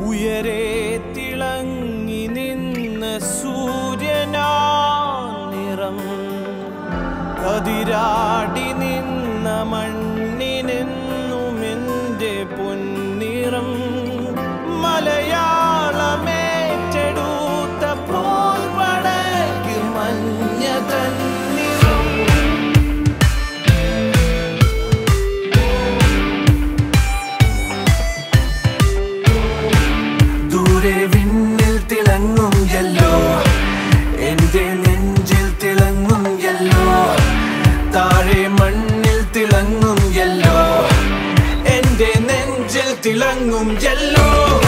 ഉയരെ തിളങ്ങി നിന്ന സൂര്യനാ നിറം കതിരാടി നിന്ന മണ്ണിനെന്നും എൻ്റെ പൊന്നിറം മലയാളമേറ്റെടുത്ത പോൽപടയ്ക്ക് മഞ്ഞ തന്നിറം ദൂരെ വിണ്ണിൽ തിളങ്ങും യെല്ലോ എന്റെ നെഞ്ചിൽ തിളങ്ങും യെല്ലോ താഴെ മണ്ണിൽ തിളങ്ങും യെല്ലോ എന്റെ നെഞ്ചിൽ തിളങ്ങും യെല്ലോ